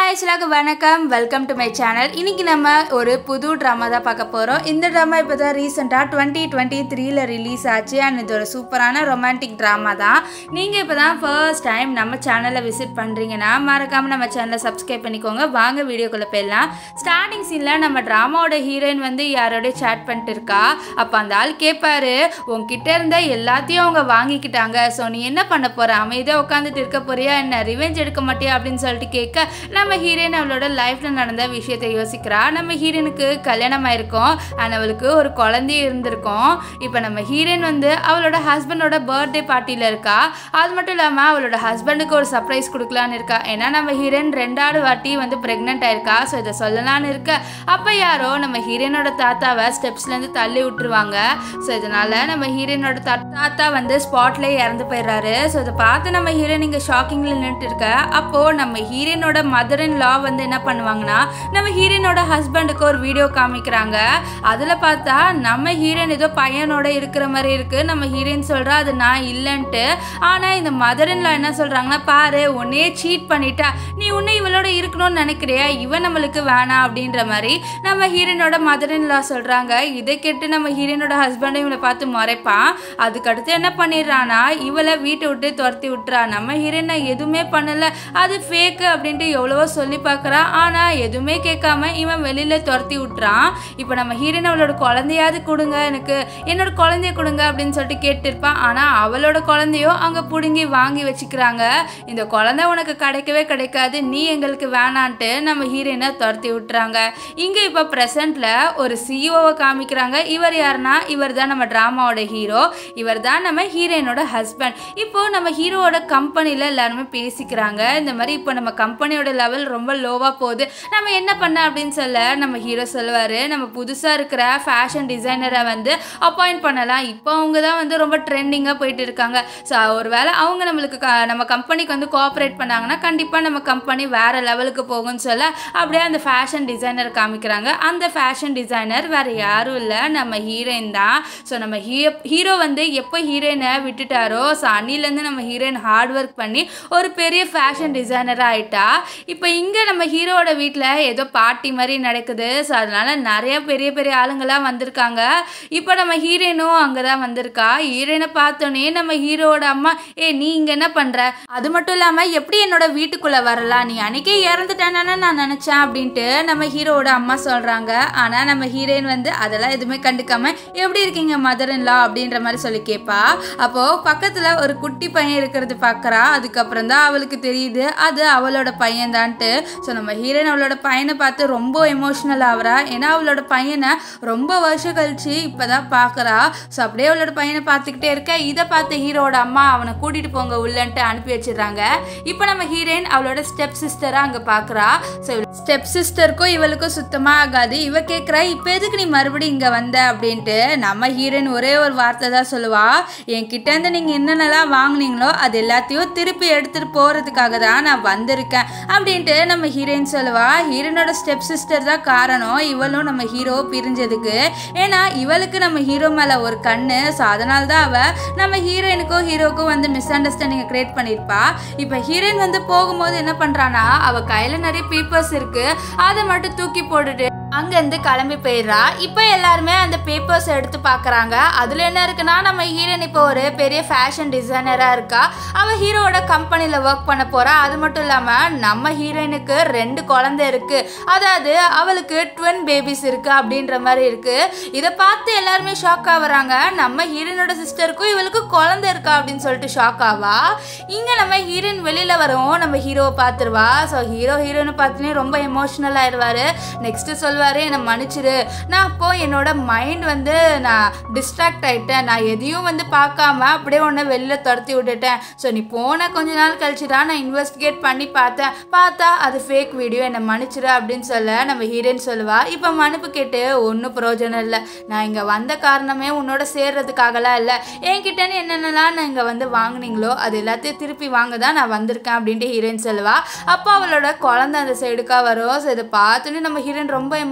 hi சிலாக்கு வணக்கம் welcome to my channel இன்னைக்கு நம்ம ஒரு புது ட்ராமா தான் பார்க்க போகிறோம் இந்த ட்ராமா இப்போ தான் ரீசெண்டாக டுவெண்ட்டி டுவெண்ட்டி த்ரீல ரிலீஸ் ஆச்சு அண்ட் இது ஒரு சூப்பரான ரொமான்டிக் ட்ராமா தான் நீங்கள் இப்போ தான் ஃபர்ஸ்ட் டைம் நம்ம சேனலை விசிட் பண்ணுறீங்கன்னா மறக்காமல் நம்ம சேனலை சப்ஸ்கிரைப் பண்ணிக்கோங்க வாங்க வீடியோக்குள்ளே போயிடலாம் ஸ்டார்டிங் சீனில் நம்ம ட்ராமாவோட ஹீரோயின் வந்து யாரோடய சேட் பண்ணிட்டு இருக்கா அப்போ அந்த ஆள் கேட்பாரு உன்கிட்ட இருந்த எல்லாத்தையும் அவங்க வாங்கிக்கிட்டாங்க ஸோ நீ என்ன பண்ண போற அமைதியாக உட்காந்துட்டு இருக்க போறியா என்ன ரிவெஞ்ச் எடுக்க மாட்டியா அப்படின்னு சொல்லிட்டு கேட்க நம்ம ஹீரோயின் அவளோட லைஃப்ல நடந்த விஷயத்தை யோசிக்கிறா நம்ம ஹீரோயினுக்கு கல்யாணம் ஆயிருக்கும் அண்ட் அவளுக்கு ஒரு குழந்தையும் இருந்திருக்கும் இப்போ நம்ம ஹீரோயின் வந்து அவளோட ஹஸ்பண்டோட பர்த்டே பார்ட்டியில் இருக்கா அது மட்டும் இல்லாமல் அவளோட ஹஸ்பண்டுக்கு ஒரு சர்ப்ரைஸ் கொடுக்கலான்னு இருக்கா ஏன்னா நம்ம ஹீரோயின் ரெண்டாவது வாட்டி வந்து ப்ரெக்னென்ட் ஆயிருக்கா ஸோ இதை சொல்லலான்னு இருக்க அப்போ யாரோ நம்ம ஹீரோயினோட தாத்தாவை ஸ்டெப்ஸ்லேருந்து தள்ளி விட்டுருவாங்க ஸோ இதனால நம்ம ஹீரோயினோட தா- தாத்தா வந்து ஸ்பாட்லேயே இறந்து போயிடுறாரு ஸோ இதை பார்த்து நம்ம ஹீரோயின் இங்கே ஷாக்கிங்கில் நின்றுட்டு இருக்க அப்போது நம்ம ஹீரோயினோட மதர் இன் லா வந்து என்ன பண்ணுவாங்கன்னா நம்ம ஹீரோயினோட ஹஸ்பண்டுக்கு ஒரு வீடியோ காமிக்கிறாங்க அதில் பார்த்தா நம்ம ஹீரோயின் ஏதோ பையனோட இருக்கிற மாதிரி இருக்கு நம்ம ஹீரோயின் சொல்கிறா அது நான் இல்லைன்ட்டு ஆனால் இந்த மதர் இன் லா என்ன சொல்கிறாங்கன்னா பாரு உன்னையே சீட் பண்ணிட்டா நீ உன்னை இவளோட இருக்கணும்னு நினைக்கிறியா இவன் நம்மளுக்கு வேணாம் அப்படின்ற மாதிரி நம்ம ஹீரோயினோட மதர் இன் லா சொல்கிறாங்க இதை கேட்டு நம்ம ஹீரோயினோட ஹஸ்பண்டும் இவளை பார்த்து முறைப்பான் அதுக்கடுத்து என்ன பண்ணிடுறானா இவளை வீட்டை விட்டு துரத்தி விட்டுறா நம்ம ஹீரோயின் நான் எதுவுமே பண்ணல அது ஃபேக்கு அப்படின்ட்டு எவ்வளவோ சொல்லி பார்க்குறா ஆனால் எதுவுமே கேட்காம இவன் வெளியில் துரத்தி விட்டுறான் இப்போ நம்ம ஹீரோயின் அவளோட குழந்தையாவது கொடுங்க எனக்கு என்னோட குழந்தைய கொடுங்க அப்படின்னு சொல்லிட்டு கேட்டிருப்பான் ஆனால் அவளோட குழந்தையோ அங்கே பிடுங்கி வாங்கி வச்சுக்கிறாங்க இந்த குழந்தை உனக்கு கிடைக்கவே கிடைக்காது நீ எங்களுக்கு வேணான்ட்டு நம்ம ஹீரோயினை துரத்தி விட்டுறாங்க இங்கே இப்போ ப்ரெசண்ட்டில் ஒரு சிஇஓவை காமிக்கிறாங்க இவர் யாருன்னா இவர் தான் நம்ம ட்ராமாவோட ஹீரோ இவர் தான் நம்ம ஹீரோயினோட ஹஸ்பண்ட் இப்போ நம்ம ஹீரோவோட கம்பெனியில் எல்லாருமே பேசிக்கிறாங்க இந்த மாதிரி இப்போ நம்ம கம்பெனியோட லெவல் ரொம்ப லோவாக போகுது நம்ம என்ன பண்ண அப்படின்னு சொல்ல நம்ம ஹீரோ சொல்லுவார் நம்ம புதுசாக இருக்கிற ஃபேஷன் டிசைனரை வந்து அப்பாயிண்ட் பண்ணலாம் இப்போ அவங்க தான் வந்து ரொம்ப ட்ரெண்டிங்காக போயிட்டு இருக்காங்க ஸோ ஒருவேளை அவங்க நம்மளுக்கு க- நம்ம கம்பெனிக்கு வந்து கோஆப்ரேட் பண்ணாங்கன்னா கண்டிப்பாக நம்ம கம்பெனி வேறு லெவலுக்கு போகும்னு சொல்ல அப்படியே அந்த ஃபேஷன் டிசைனர் காமிக்கிறாங்க அந்த ஃபேஷன் டிசைனர் வேறு யாரும் இல்லை நம்ம ஹீரோயின் தான் ஸோ நம்ம ஹீரோ ஹீரோ வந்து எப்போ ஹீரோயினை விட்டுட்டாரோ ஸோ அன்னிலேருந்து நம்ம ஹீரோயின் ஹார்ட் ஒர்க் பண்ணி ஒரு பெரிய ஃபேஷன் டிசைனராக ஆயிட்டா இப்போ இங்கே நம்ம ஹீரோவோட வீட்டில் ஏதோ பார்ட்டி மாதிரி நடக்குது ஸோ அதனால நிறைய பெரிய பெரிய ஆளுங்களாம் வந்திருக்காங்க இப்போ நம்ம ஹீரோயினும் அங்கே தான் வந்திருக்கா ஹீரோயினை பார்த்தோன்னே நம்ம ஹீரோவோட அம்மா ஏ நீ இங்கே என்ன பண்ணுற அது மட்டும் இல்லாமல் எப்படி என்னோட வீட்டுக்குள்ளே வரலாம் நீ அன்னைக்கே இறந்துட்டேன்னு நான் நினச்சேன் அப்படின்ட்டு நம்ம ஹீரோவோட அம்மா சொல்கிறாங்க ஆனால் நம்ம ஹீரோயின் வந்து அதெல்லாம் எதுவுமே கண்டுக்காம எப்படி இருக்கீங்க மதர் லா அப்படின்ற மாதிரி சொல்லி கேட்பா அப்போது பக்கத்தில் ஒரு குட்டி பையன் இருக்கிறது பார்க்குறா அதுக்கப்புறம் தான் அவளுக்கு தெரியுது அது அவளோட பையன்தான்ட்டு ஸோ நம்ம ஹீரோயின் அவளோட பையனை பார்த்து ரொம்ப எமோஷ்னல் ஆகுறா ஏன்னா அவளோட பையனை ரொம்ப வருஷம் கழிச்சு இப்போ தான் பார்க்குறா ஸோ அப்படியே அவளோட பையனை பார்த்துக்கிட்டே இருக்க இதை பார்த்த ஹீரோட அம்மா அவனை கூட்டிகிட்டு போங்க உள்ளன்ட்டு அனுப்பி வச்சிடுறாங்க இப்போ நம்ம ஹீரோயின் அவளோட ஸ்டெப் சிஸ்டரை அங்கே பார்க்குறா ஸோ ஸ்டெப் சிஸ்டருக்கும் இவளுக்கும் சுத்தமாக ஆகாது இவ கேட்குறா இப்போ எதுக்கு நீ மறுபடியும் இங்கே வந்த அப்படின்ட்டு நம்ம ஹீரோயின் ஒரே ஒரு வார்த்தை தான் சொல்லுவா என்கிட்டேருந்து நீங்கள் என்னென்னலாம் வாங்குனீங்களோ அது எல்லாத்தையும் திருப்பி எடுத்துகிட்டு போகிறதுக்காக தான் நான் வந்திருக்கேன் அப்படின்ட்டு நம்ம ஹீரோயின் சொல்லுவா ஹீரோனோட ஸ்டெப் சிஸ்டர் தான் காரணம் இவளும் நம்ம ஹீரோ பிரிஞ்சதுக்கு ஏன்னா இவளுக்கு நம்ம ஹீரோ மேலே ஒரு கண்ணு ஸோ அதனால தான் அவள் நம்ம ஹீரோயினுக்கும் ஹீரோக்கும் வந்து மிஸ் அண்டர்ஸ்டாண்டிங்கை கிரியேட் பண்ணியிருப்பா இப்போ ஹீரோயின் வந்து போகும்போது என்ன பண்ணுறான்னா அவள் கையில் நிறைய பேப்பர்ஸ் இருக்கு அதை மட்டும் தூக்கி போட்டுட்டு அங்கேருந்து கிளம்பி போயிடுறா இப்போ எல்லாருமே அந்த பேப்பர்ஸ் எடுத்து பார்க்குறாங்க அதில் என்ன இருக்குன்னா நம்ம ஹீரோயின் இப்போ ஒரு பெரிய ஃபேஷன் டிசைனராக இருக்கா அவள் ஹீரோவோட கம்பெனியில் ஒர்க் பண்ண போகிறா அது மட்டும் இல்லாமல் நம்ம ஹீரோயினுக்கு ரெண்டு குழந்தை இருக்குது அதாவது அவளுக்கு ட்வின் பேபிஸ் இருக்குது அப்படின்ற மாதிரி இருக்குது இதை பார்த்து எல்லாருமே ஷாக் ஆகுறாங்க நம்ம ஹீரோயினோட சிஸ்டருக்கும் இவளுக்கு குழந்தை இருக்கா அப்படின்னு சொல்லிட்டு ஷாக் ஆவா இங்கே நம்ம ஹீரோயின் வெளியில் வரும் நம்ம ஹீரோவை பார்த்துருவா ஸோ ஹீரோ ஹீரோயினை பார்த்துனே ரொம்ப எமோஷ்னல் ஆயிடுவாரு நெக்ஸ்ட்டு சொல்வார் என்னை மன்னிச்சிடு நான் அப்போ என்னோட மைண்ட் வந்து நான் டிஸ்ட்ராக்ட் ஆயிட்டேன் நான் எதையும் வந்து பார்க்காம அப்படியே உன்னை வெளில துரத்தி விட்டுட்டேன் ஸோ நீ போன கொஞ்ச நாள் கழிச்சு தான் நான் இன்வெஸ்டிகேட் பண்ணி பார்த்தேன் பார்த்தா அது ஃபேக் வீடியோ என்னை மன்னிச்சிடு அப்படின்னு சொல்ல நம்ம ஹீரோயின் சொல்லுவா இப்போ மன்னிப்பு கேட்டு ஒன்றும் பிரயோஜனம் இல்லை நான் இங்கே வந்த காரணமே உன்னோட சேர்றதுக்காகலாம் இல்லை என்கிட்டன்னு என்னென்னலாம் நான் இங்கே வந்து வாங்குனீங்களோ அது எல்லாத்தையும் திருப்பி வாங்க தான் நான் வந்திருக்கேன் அப்படின்ட்டு ஹீரோயின் சொல்லுவா அப்போ அவளோட குழந்தை அந்த சைடுக்காக வரும் ஸோ இதை பார்த்துன்னு நம்ம ஹீரோயின் ரொம்ப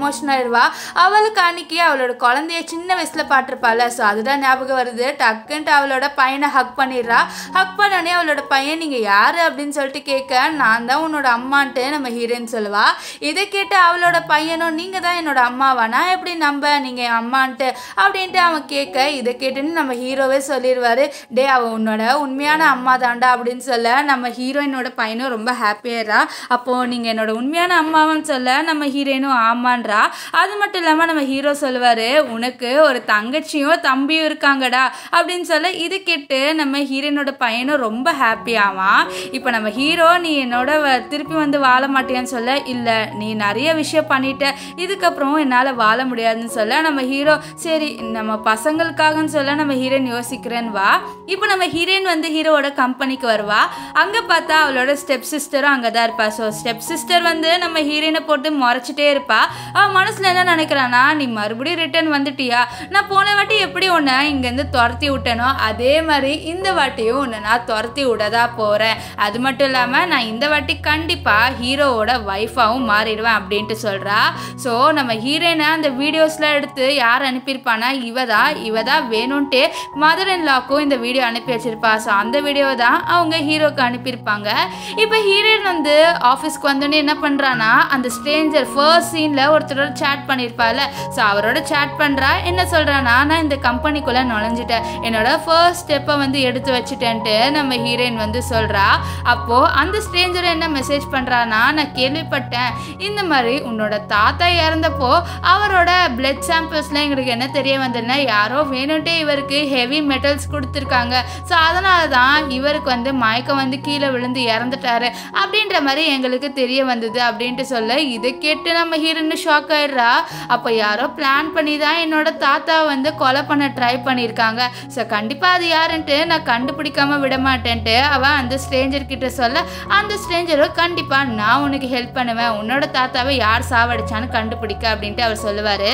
எமோஷன் ஆயிடுவா அவளுக்கு அன்னைக்கு அவளோட குழந்தைய சின்ன வயசுல பார்த்துருப்பாள் ஸோ அதுதான் ஞாபகம் வருது டக்குன்ட்டு அவளோட பையனை ஹக் பண்ணிடுறா ஹக் பண்ணோடனே அவளோட பையன் நீங்கள் யார் அப்படின்னு சொல்லிட்டு கேட்க நான் தான் உன்னோட அம்மான்ட்டு நம்ம ஹீரோயின் சொல்லுவா இதை கேட்டு அவளோட பையனும் நீங்கள் தான் என்னோட அம்மாவா நான் எப்படி நம்ப நீங்கள் என் அம்மான்ட்டு அப்படின்ட்டு அவன் கேட்க இதை கேட்டுன்னு நம்ம ஹீரோவே சொல்லிடுவாரு டே அவள் உன்னோட உண்மையான அம்மா தாண்டா அப்படின்னு சொல்ல நம்ம ஹீரோயினோட பையனும் ரொம்ப ஹாப்பியாகிறா அப்போது நீங்கள் என்னோட உண்மையான அம்மாவன்னு சொல்ல நம்ம ஹீரோயினும் ஆமான்றா அது மட்டும் இல்லாமல் நம்ம ஹீரோ சொல்லுவார் உனக்கு ஒரு தங்கச்சியும் தம்பியும் இருக்காங்கடா அப்படின்னு சொல்ல இது கேட்டு நம்ம ஹீரோயினோட பையனும் ரொம்ப ஹாப்பியாவான் இப்போ நம்ம ஹீரோ நீ என்னோட வ- திருப்பி வந்து வாழ மாட்டியான்னு சொல்ல இல்லை நீ நிறைய விஷயம் பண்ணிட்ட இதுக்கப்புறம் என்னால் வாழ முடியாதுன்னு சொல்ல நம்ம ஹீரோ சரி நம்ம பசங்களுக்காகன்னு சொல்ல நம்ம ஹீரோயின் யோசிக்கிறேன்னு வா இப்போ நம்ம ஹீரோயின் வந்து ஹீரோவோட கம்பெனிக்கு வருவா அங்கே பார்த்தா அவளோட ஸ்டெப் சிஸ்டரும் அங்கே தான் இருப்பா ஸோ ஸ்டெப் சிஸ்டர் வந்து நம்ம ஹீரோயினை போட்டு முறைச்சிட்டே இருப்பா அவள் மனசில் என்ன நினைக்கிறானா நீ மறுபடியும் ரிட்டர்ன் வந்துட்டியா நான் போன வாட்டி எப்படி உன்னை இங்கேருந்து துரத்தி விட்டனோ அதே மாதிரி இந்த வாட்டியும் உன்னை நான் துரத்தி விடதா போகிறேன் அது மட்டும் இல்லாமல் நான் இந்த வாட்டி கண்டிப்பாக ஹீரோவோட ஒய்ஃபாகவும் மாறிடுவேன் அப்படின்ட்டு சொல்கிறா ஸோ நம்ம ஹீரோயினை அந்த வீடியோஸ்லாம் எடுத்து யார் அனுப்பியிருப்பானா இவ தான் இவ தான் வேணும்ன்ட்டு மதர் இன் லாக்கும் இந்த வீடியோ அனுப்பி வச்சிருப்பா ஸோ அந்த வீடியோவை தான் அவங்க ஹீரோக்கு அனுப்பியிருப்பாங்க இப்போ ஹீரோயின் வந்து ஆஃபீஸ்க்கு வந்தோடனே என்ன பண்ணுறான்னா அந்த ஸ்ட்ரேஞ்சர் ஃபர்ஸ்ட் சீனில் ஒருத்தரோட சேட் பண்ணியிருப்பால ஸோ அவரோட சேட் பண்ணுறா என்ன சொல்கிறானா நான் இந்த கம்பெனிக்குள்ளே நுழைஞ்சிட்டேன் என்னோட ஃபர்ஸ்ட் ஸ்டெப்பை வந்து எடுத்து வச்சுட்டேன்ட்டு நம்ம ஹீரோயின் வந்து சொல்கிறா அப்போது அந்த ஸ்ட்ரேஞ்சர் என்ன மெசேஜ் பண்ணுறானா நான் கேள்விப்பட்டேன் இந்த மாதிரி உன்னோட தாத்தா இறந்தப்போ அவரோட பிளட் சாம்பிள்ஸ்லாம் எங்களுக்கு என்ன தெரிய வந்ததுன்னா யாரோ வேணும்ட்டே இவருக்கு ஹெவி மெட்டல்ஸ் கொடுத்துருக்காங்க ஸோ அதனால தான் இவருக்கு வந்து மயக்கம் வந்து கீழே விழுந்து இறந்துட்டாரு அப்படின்ற மாதிரி எங்களுக்கு தெரிய வந்தது அப்படின்ட்டு சொல்ல இதை கேட்டு நம்ம ஹீரோன்னு ஷாக் ஆயிடுறா அப்போ யாரோ பிளான் பண்ணி தான் என்னோட தாத்தாவை வந்து கொலை பண்ண ட்ரை பண்ணியிருக்காங்க ஸோ கண்டிப்பாக அது யாருன்ட்டு நான் கண்டுபிடிக்காம விட மாட்டேன்ட்டு அவன் அந்த ஸ்ட்ரேஞ்சர் கிட்ட சொல்ல அந்த ஸ்ட்ரேஞ்சரும் கண்டிப்பாக நான் உனக்கு ஹெல்ப் பண்ணுவேன் உன்னோட தாத்தாவை யார் சாவடிச்சான்னு கண்டுபிடிக்க அப்படின்ட்டு அவர் சொல்லுவார்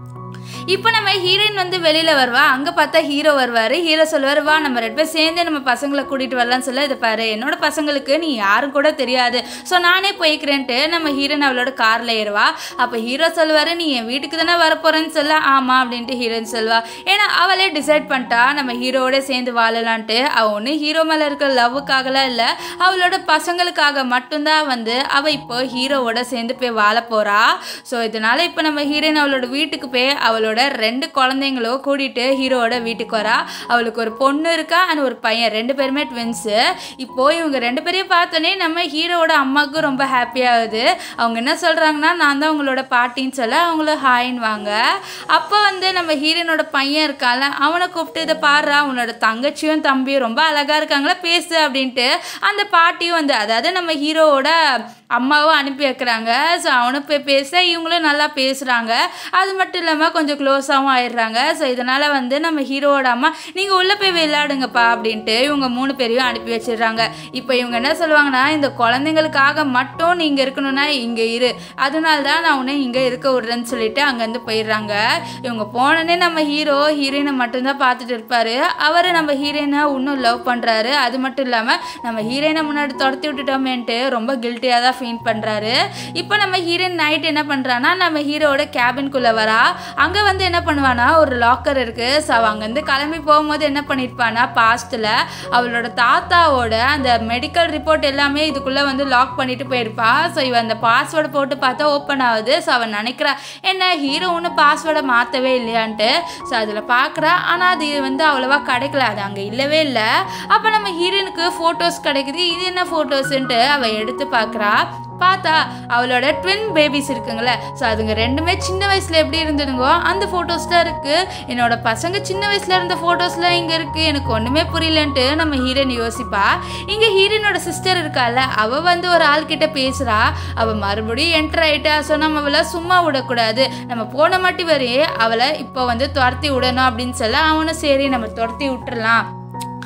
இப்போ நம்ம ஹீரோயின் வந்து வெளியில் வருவா அங்கே பார்த்தா ஹீரோ வருவார் ஹீரோ சொல்லுவார் வா நம்ம ரெண்டு பேர் சேர்ந்து நம்ம பசங்களை கூட்டிகிட்டு வரலாம்னு சொல்ல இதை பாரு என்னோட பசங்களுக்கு நீ யாரும் கூட தெரியாது ஸோ நானே போய்க்கிறேன்ட்டு நம்ம ஹீரோயின் அவளோட காரில் ஏறுவா அப்போ ஹீரோ சொல்லுவார் நீ என் வீட்டுக்கு தானே வரப்போகிறேன்னு சொல்ல ஆமாம் அப்படின்ட்டு ஹீரோயின் சொல்லுவா ஏன்னா அவளே டிசைட் பண்ணிட்டா நம்ம ஹீரோவோட சேர்ந்து வாழலான்ட்டு அவள் ஒன்று ஹீரோ மேலே இருக்கிற லவ்வுக்காகலாம் இல்லை அவளோட பசங்களுக்காக மட்டும்தான் வந்து அவள் இப்போ ஹீரோவோட சேர்ந்து போய் வாழ போகிறா ஸோ இதனால் இப்போ நம்ம ஹீரோயின் அவளோட வீட்டுக்கு போய் அவளோட ரெண்டு குழந்தைங்களோ கூட்டிகிட்டு ஹீரோவோட வீட்டுக்கு வரா அவளுக்கு ஒரு பொண்ணு இருக்கா அண்ட் ஒரு பையன் ரெண்டு பேருமே ட்வின்ஸு இப்போது இவங்க ரெண்டு பேரையும் பார்த்தோன்னே நம்ம ஹீரோவோட அம்மாவுக்கு ரொம்ப ஹாப்பியாகுது அவங்க என்ன சொல்கிறாங்கன்னா நான் தான் உங்களோட பாட்டின்னு சொல்ல அவங்களும் ஹாயின்னு வாங்க அப்போ வந்து நம்ம ஹீரோனோட பையன் இருக்கான்ல அவனை கூப்பிட்டு இதை பாடுறா உன்னோட தங்கச்சியும் தம்பியும் ரொம்ப அழகாக இருக்காங்களா பேசு அப்படின்ட்டு அந்த பாட்டியும் வந்து அதாவது நம்ம ஹீரோவோட அம்மாவும் அனுப்பி வைக்கிறாங்க ஸோ அவனை போய் பேச இவங்களும் நல்லா பேசுகிறாங்க அது மட்டும் இல்லாமல் கொஞ்சம் க்ளோஸாகவும் ஆயிடுறாங்க ஸோ இதனால் வந்து நம்ம ஹீரோவோட அம்மா நீங்கள் உள்ளே போய் விளையாடுங்கப்பா அப்படின்ட்டு இவங்க மூணு பேரையும் அனுப்பி வச்சிடுறாங்க இப்போ இவங்க என்ன சொல்லுவாங்கன்னா இந்த குழந்தைங்களுக்காக மட்டும் நீங்கள் இருக்கணும்னா இங்கே இரு அதனால தான் நான் உன்னை இங்கே இருக்க விடுறேன்னு சொல்லிட்டு அங்கேருந்து போயிடுறாங்க இவங்க போனோடனே நம்ம ஹீரோ ஹீரோயினை மட்டும்தான் பார்த்துட்டு இருப்பாரு அவர் நம்ம ஹீரோயினை இன்னும் லவ் பண்ணுறாரு அது மட்டும் இல்லாமல் நம்ம ஹீரோயினை முன்னாடி துரத்தி விட்டுட்டோமேன்ட்டு ரொம்ப கில்ட்டியாக தான் ஃபீல் பண்ணுறாரு இப்போ நம்ம ஹீரோயின் நைட் என்ன பண்ணுறான்னா நம்ம ஹீரோவோட கேபின்குள்ளே வரா அங்கே வந்து என்ன பண்ணுவானா ஒரு லாக்கர் இருக்குது ஸோ அவள் அங்கேருந்து கிளம்பி போகும்போது என்ன பண்ணியிருப்பானா பாஸ்ட்டில் அவளோட தாத்தாவோட அந்த மெடிக்கல் ரிப்போர்ட் எல்லாமே இதுக்குள்ளே வந்து லாக் பண்ணிட்டு போயிருப்பா ஸோ இவன் அந்த பாஸ்வேர்டு போட்டு பார்த்தா ஓப்பன் ஆகுது ஸோ அவன் நினைக்கிறா என்ன ஹீரோ ஒன்றும் பாஸ்வேர்டை மாற்றவே இல்லையான்ட்டு ஸோ அதில் பார்க்குறா ஆனால் அது வந்து அவ்வளோவா கிடைக்கல அது அங்கே இல்லவே இல்லை அப்போ நம்ம ஹீரோனுக்கு ஃபோட்டோஸ் கிடைக்குது இது என்ன ஃபோட்டோஸுன்ட்டு அவள் எடுத்து பார்க்குறா பார்த்தா அவளோட ட்வின் பேபிஸ் இருக்குங்களே ஸோ அதுங்க ரெண்டுமே சின்ன வயசில் எப்படி இருந்ததுங்கோ அந்த ஃபோட்டோஸ் தான் இருக்குது என்னோட பசங்க சின்ன வயசில் இருந்த ஃபோட்டோஸ்லாம் இங்கே இருக்குது எனக்கு ஒன்றுமே புரியலன்ட்டு நம்ம ஹீரோயின் யோசிப்பா இங்கே ஹீரோயினோட சிஸ்டர் இருக்கால அவள் வந்து ஒரு ஆள்கிட்ட பேசுகிறா அவள் மறுபடியும் என்டர் ஆகிட்டா ஸோ நம்ம அவளை சும்மா விடக்கூடாது நம்ம போன மாட்டி வரையே அவளை இப்போ வந்து துரத்தி விடணும் அப்படின்னு சொல்ல அவனும் சரி நம்ம துரத்தி விட்டுறலாம்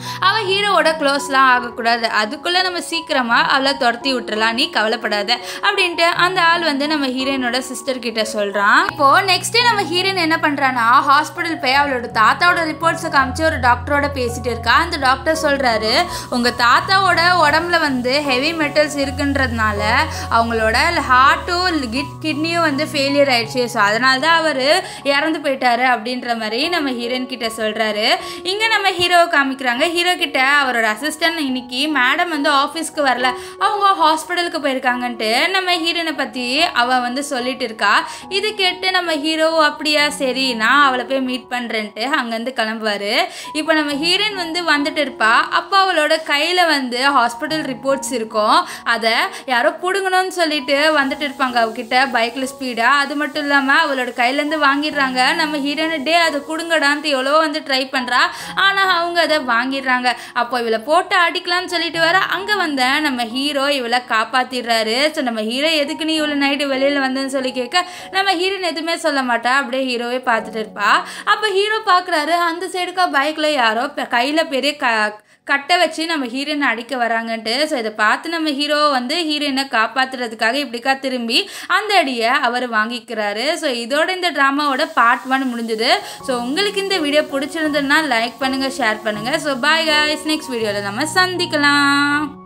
அவள் ஹீரோவோட க்ளோஸ்லாம் ஆகக்கூடாது அதுக்குள்ளே நம்ம சீக்கிரமாக அவளை துரத்தி விட்டுறலாம் நீ கவலைப்படாத அப்படின்ட்டு அந்த ஆள் வந்து நம்ம ஹீரோயினோட சிஸ்டர் கிட்ட சொல்கிறான் இப்போ நெக்ஸ்ட் நம்ம ஹீரோயின் என்ன பண்ணுறான்னா ஹாஸ்பிட்டல் போய் அவளோட தாத்தாவோட ரிப்போர்ட்ஸை காமிச்சு ஒரு டாக்டரோட பேசிட்டு இருக்கா அந்த டாக்டர் சொல்கிறாரு உங்கள் தாத்தாவோட உடம்புல வந்து ஹெவி மெட்டல்ஸ் இருக்குன்றதுனால அவங்களோட ஹார்ட்டும் கிட்னியும் வந்து ஃபெயிலியர் ஆயிடுச்சு ஸோ அதனால தான் அவர் இறந்து போயிட்டாரு அப்படின்ற மாதிரி நம்ம ஹீரோயின் கிட்ட சொல்கிறாரு இங்கே நம்ம ஹீரோவை காமிக்கிறாங்க ஹீரோ கிட்ட அவரோட அசிஸ்டன்ட் இன்னைக்கு மேடம் வந்து ஆஃபீஸ்க்கு வரல அவங்க ஹாஸ்பிட்டலுக்கு போயிருக்காங்கன்ட்டு நம்ம ஹீரோனை பற்றி அவள் வந்து சொல்லிட்டு இருக்கா இது கேட்டு நம்ம ஹீரோ அப்படியா சரி நான் அவளை போய் மீட் பண்ணுறேன்ட்டு அங்கேருந்து கிளம்புவார் இப்போ நம்ம ஹீரோயின் வந்து வந்துட்டு இருப்பா அப்போ அவளோட கையில் வந்து ஹாஸ்பிட்டல் ரிப்போர்ட்ஸ் இருக்கும் அதை யாரோ பிடுங்கணும்னு சொல்லிட்டு வந்துட்டு இருப்பாங்க அவகிட்ட பைக்கில் ஸ்பீடாக அது மட்டும் இல்லாமல் அவளோட கையிலேருந்து வாங்கிடுறாங்க நம்ம ஹீரோயின் டே அதை கொடுங்கடான்ட்டு எவ்வளோ வந்து ட்ரை பண்ணுறா ஆனால் அவங்க அதை வாங்கிடுறாங்க அப்போ இவளை போட்டு அடிக்கலாம்னு சொல்லிட்டு வர அங்கே வந்த நம்ம ஹீரோ இவளை காப்பாற்றிடுறாரு ஸோ நம்ம ஹீரோ எதுக்கு நீ இவ்வளோ நைட்டு வெளியில் வந்தேன்னு சொல்லி கேட்க நம்ம ஹீரோயின் எதுவுமே சொல்ல மாட்டா அப்படியே ஹீரோவே பார்த்துட்டு இருப்பா அப்போ ஹீரோ பார்க்குறாரு அந்த சைடுக்கா பைக்கில் யாரோ கையில் பெரிய க கட்டை வச்சு நம்ம ஹீரோயினை அடிக்க வராங்கன்ட்டு ஸோ இதை பார்த்து நம்ம ஹீரோ வந்து ஹீரோயினை காப்பாற்றுறதுக்காக இப்படிக்கா திரும்பி அந்த அடியை அவர் வாங்கிக்கிறாரு ஸோ இதோட இந்த ட்ராமாவோட பார்ட் ஒன் முடிஞ்சுது ஸோ உங்களுக்கு இந்த வீடியோ பிடிச்சிருந்ததுன்னா லைக் பண்ணுங்கள் ஷேர் பண்ணுங்கள் ஸோ பாய் guys நெக்ஸ்ட் வீடியோவில் நம்ம சந்திக்கலாம்